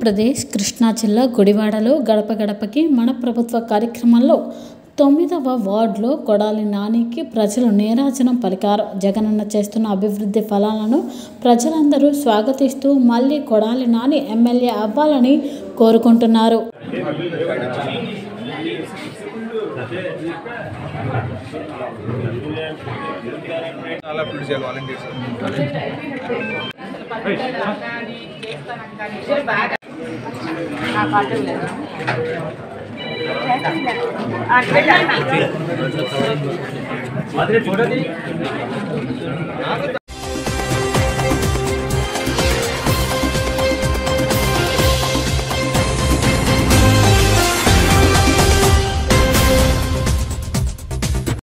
ఆంధ్రప్రదేశ్ కృష్ణా జిల్లా గుడివాడలో గడప గడపకి మన ప్రభుత్వ కార్యక్రమంలో తొమ్మిదవ వార్డులో కొడాలి నానికి ప్రజలు నీరాజనం పలికారు జగనన్న చేస్తున్న అభివృద్ధి ఫలాలను ప్రజలందరూ స్వాగతిస్తూ మళ్ళీ కొడాలి నాని ఎమ్మెల్యే అవ్వాలని కోరుకుంటున్నారు చాలా అప్డేట్ చేయాలి వాలంటీర్స్ ఫోటో